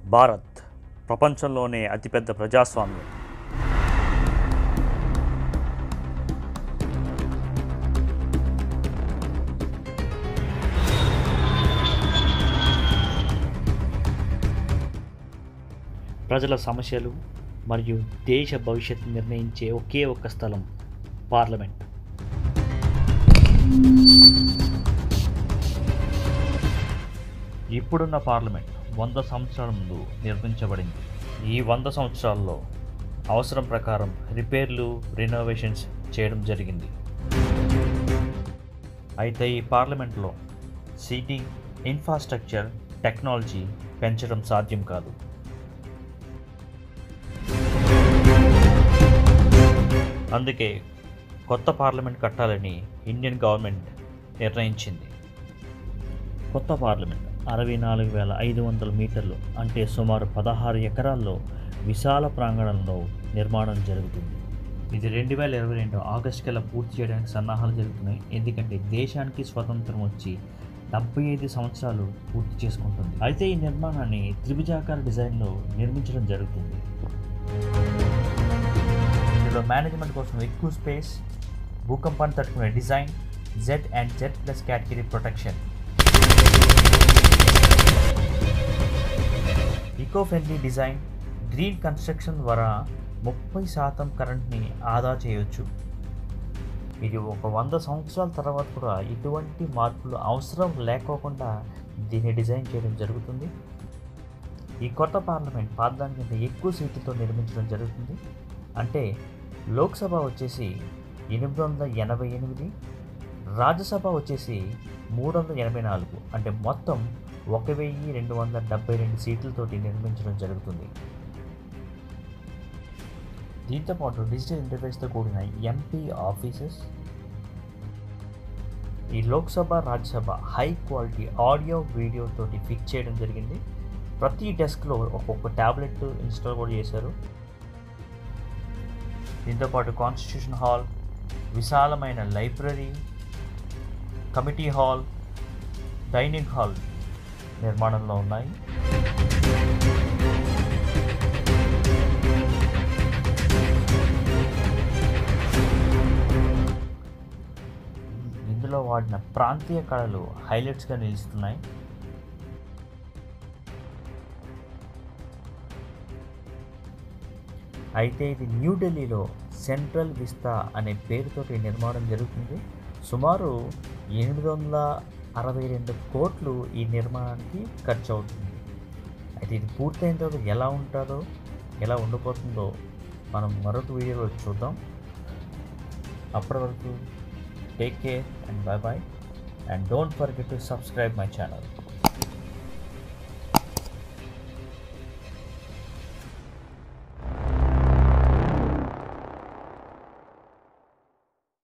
భారత్ ప్రపంచంలోనే అతిపెద్ద ప్రజాస్వామ్యం ప్రజల సమస్యలు మరియు దేశ భవిష్యత్తు నిర్ణయించే ఒకే ఒక్క స్థలం పార్లమెంట్ ఇప్పుడున్న పార్లమెంట్ వంద సంవత్సరాల ముందు నిర్మించబడింది ఈ వంద సంవత్సరాల్లో అవసరం ప్రకారం రిపేర్లు రినోవేషన్స్ చేయడం జరిగింది అయితే ఈ పార్లమెంట్లో సీటింగ్ ఇన్ఫ్రాస్ట్రక్చర్ టెక్నాలజీ పెంచడం సాధ్యం కాదు అందుకే కొత్త పార్లమెంట్ కట్టాలని ఇండియన్ గవర్నమెంట్ నిర్ణయించింది కొత్త పార్లమెంట్ అరవై నాలుగు వేల ఐదు వందల మీటర్లు అంటే సుమారు పదహారు ఎకరాల్లో విశాల ప్రాంగణంలో నిర్మాణం జరుగుతుంది ఇది రెండు వేల ఇరవై రెండు ఆగస్టు కల్లా పూర్తి చేయడానికి సన్నాహాలు జరుగుతున్నాయి ఎందుకంటే దేశానికి స్వతంత్రం వచ్చి డెబ్బై ఐదు సంవత్సరాలు పూర్తి చేసుకుంటుంది అయితే ఈ నిర్మాణాన్ని త్రిభుజాకార డిజైన్లో నిర్మించడం జరుగుతుంది ఇందులో మేనేజ్మెంట్ కోసం ఎక్కువ స్పేస్ భూకంపాన్ని తట్టుకునే design Z and Z plus category protection eco friendly design green construction ద్వారా ముప్పై శాతం కరెంట్ని ఆదా చేయొచ్చు ఇది ఒక వంద సంవత్సరాల తర్వాత కూడా ఎటువంటి మార్పులు అవసరం లేకోకుండా దీన్ని డిజైన్ చేయడం జరుగుతుంది ఈ కొత్త పార్లమెంట్ పాతదానికంటే ఎక్కువ సీట్లతో నిర్మించడం జరుగుతుంది అంటే లోక్సభ వచ్చేసి ఎనిమిది వందల ఎనభై ఎనిమిది రాజ్యసభ వచ్చేసి మూడు వందల ఎనభై నాలుగు అంటే మొత్తం ఒక వెయ్యి రెండు వందల డెబ్బై రెండు సీట్లతోటి నిర్మించడం జరుగుతుంది దీంతో పాటు డిజిటల్ ఇంటర్ఫేస్తో కూడిన ఎంపీ ఆఫీసెస్ ఈ Lok Sabha Rajya Sabha high quality audio video తోటి ఫిక్స్ చేయడం జరిగింది ప్రతి డెస్క్లో ఒక్కొక్క ట్యాబ్లెట్ ఇన్స్టాల్ కూడా చేశారు దీంతో పాటు కాన్స్టిట్యూషన్ హాల్ విశాలమైన library committee hall dining hall నిర్మాణంలో ఉన్నాయి ఇందులో వాడిన ప్రాంతీయ కళలు హైలైట్స్గా నిలుస్తున్నాయి అయితే ఇది న్యూఢిల్లీలో సెంట్రల్ విస్తా అనే పేరుతోటి నిర్మాణం జరుగుతుంది సుమారు ఎనిమిది వందల అరవై రెండు కోట్లు ఈ నిర్మాణానికి ఖర్చు అవుతుంది అయితే ఇది పూర్తయిన తర్వాత ఎలా ఉంటుందో ఎలా ఉండిపోతుందో మనం మరొక వీడియోలో చూద్దాం అప్పటి వరకు take care and bye bye and don't forget to subscribe my channel